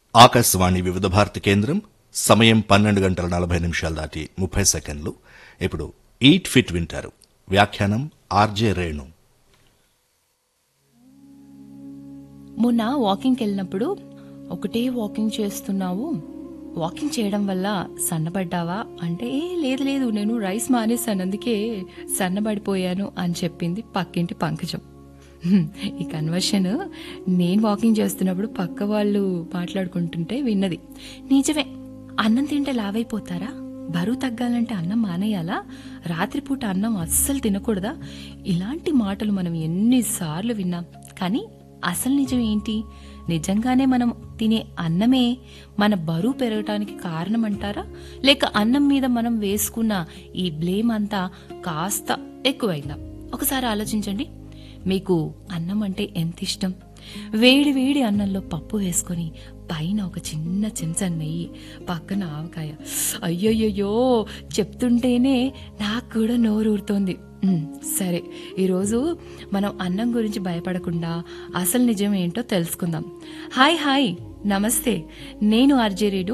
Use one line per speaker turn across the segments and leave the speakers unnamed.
ఆకాశవాణి వివిధ భారతి కేంద్రం సమయం పన్నెండు గంటల నలభై నిమిషాలు దాటి ముప్పై సెకండ్లు ఇప్పుడు ఈట్ ఫిట్ వింటారు వ్యాఖ్యానం ఆర్జే రేణు
మొన్న వాకింగ్కి వెళ్ళినప్పుడు ఒకటే వాకింగ్ చేస్తున్నావు వాకింగ్ చేయడం వల్ల సన్నబడ్డావా అంటే "ఏ, లేదు లేదు నేను రైస్ మానేశాను అందుకే సన్నబడిపోయాను అని చెప్పింది పక్కింటి పంకజం హ్మ్, ఈ కన్వర్షన్ నేను వాకింగ్ చేస్తున్నప్పుడు పక్క వాళ్ళు మాట్లాడుకుంటుంటే విన్నది నిజమే అన్నం తింటే లావైపోతారా బరువు తగ్గాలంటే అన్నం మానేయాలా రాత్రిపూట అన్నం అస్సలు తినకూడదా ఇలాంటి మాటలు మనం ఎన్నిసార్లు విన్నాం కానీ అసలు నిజం ఏంటి నిజంగానే మనం తినే అన్నమే మన బరువు పెరగటానికి కారణం అంటారా లేక అన్నం మీద మనం వేసుకున్న ఈ బ్లేమ్ అంతా కాస్త ఎక్కువైందా ఒకసారి ఆలోచించండి మీకు అన్నం అంటే ఎంత ఇష్టం వేడి వేడి అన్నంలో పప్పు వేసుకొని పైన ఒక చిన్న చెంచా నెయ్యి పక్కన ఆవకాయ అయ్యోయ్యో చెప్తుంటేనే నాకు కూడా నోరు ఊరుతోంది ఉమ్, సరే ఈరోజు మనం అన్నం గురించి భయపడకుండా అసలు నిజం ఏంటో తెలుసుకుందాం హాయ్ హాయ్ నమస్తే నేను ఆర్జే రేడు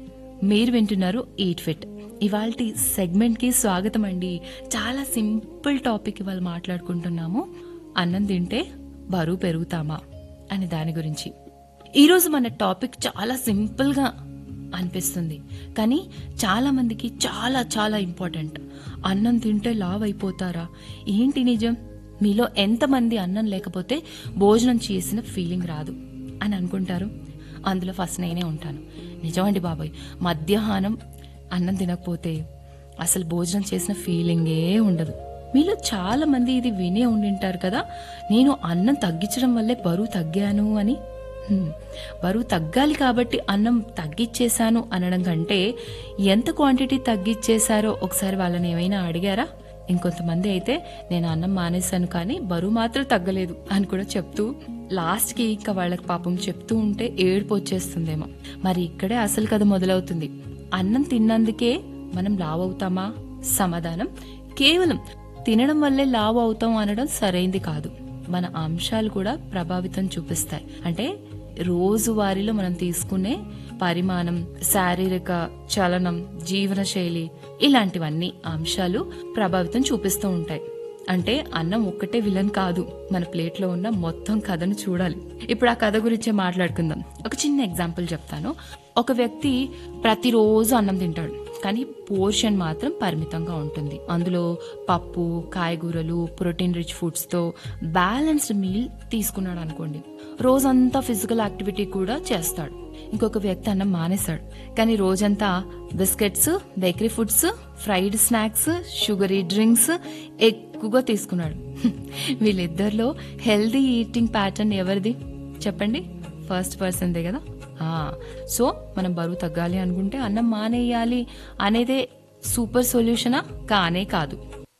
మీరు వింటున్నారు ఈట్ ఫిట్ ఇవాళ సెగ్మెంట్కి స్వాగతం అండి చాలా సింపుల్ టాపిక్ ఇవాళ మాట్లాడుకుంటున్నాము అన్నం తింటే బరువు పెరుగుతామా అనే దాని గురించి ఈరోజు మన టాపిక్ చాలా సింపుల్గా అనిపిస్తుంది కానీ చాలా మందికి చాలా చాలా ఇంపార్టెంట్ అన్నం తింటే లావ్ అయిపోతారా ఏంటి నిజం మీలో ఎంతమంది అన్నం లేకపోతే భోజనం చేసిన ఫీలింగ్ రాదు అని అనుకుంటారు అందులో ఫస్ట్ నేనే ఉంటాను నిజమండి బాబాయ్ మధ్యాహ్నం అన్నం తినకపోతే అసలు భోజనం చేసిన ఫీలింగే ఉండదు మీలో చాలా మంది ఇది వినే ఉండింటారు కదా నేను అన్నం తగ్గించడం వల్లే బరువు తగ్గాను అని హ్మ్. బరువు తగ్గాలి కాబట్టి అన్నం తగ్గిచ్చేశాను అనడం కంటే ఎంత క్వాంటిటీ తగ్గిచ్చేశారో ఒకసారి వాళ్ళని ఏమైనా అడిగారా ఇంకొంతమంది అయితే నేను అన్నం మానేశాను కానీ బరువు మాత్రం తగ్గలేదు అని కూడా చెప్తూ లాస్ట్ కి ఇంకా వాళ్ళకి పాపం చెప్తూ ఉంటే ఏడుపు వచ్చేస్తుందేమో మరి ఇక్కడే అసలు కథ మొదలవుతుంది అన్నం తిన్నందుకే మనం లావ్ అవుతామా సమాధానం కేవలం తినడం వల్లే లావ్ అవుతాం అనడం సరైంది కాదు మన అంశాలు కూడా ప్రభావితం చూపిస్తాయి అంటే రోజువారీలో మనం తీసుకునే పరిమాణం శారీరక చలనం జీవనశైలి ఇలాంటివన్నీ అంశాలు ప్రభావితం చూపిస్తూ ఉంటాయి అంటే అన్నం ఒక్కటే విలన్ కాదు మన ప్లేట్లో ఉన్న మొత్తం కథను చూడాలి ఇప్పుడు ఆ కథ గురించే మాట్లాడుకుందాం ఒక చిన్న ఎగ్జాంపుల్ చెప్తాను ఒక వ్యక్తి ప్రతిరోజు అన్నం తింటాడు కానీ పోర్షన్ మాత్రం పరిమితంగా ఉంటుంది అందులో పప్పు కాయగూరలు ప్రోటీన్ రిచ్ ఫుడ్స్తో బ్యాలెన్స్డ్ మీల్ తీసుకున్నాడు అనుకోండి రోజంతా ఫిజికల్ యాక్టివిటీ కూడా చేస్తాడు ఇంకొక వ్యక్తి అన్నం మానేశాడు కానీ రోజంతా biscuits bakery foods fried snacks sugary drinks ఎక్కువగా తీసుకున్నాడు వీళ్ళిద్దరిలో హెల్దీ ఈటింగ్ ప్యాటర్న్ ఎవరిది చెప్పండి ఫస్ట్ పర్సన్దే కదా ఆ, సో మనం బరువు తగ్గాలి అనుకుంటే అన్నం మానేయాలి అనేదే సూపర్ సొల్యూషనా కానే కాదు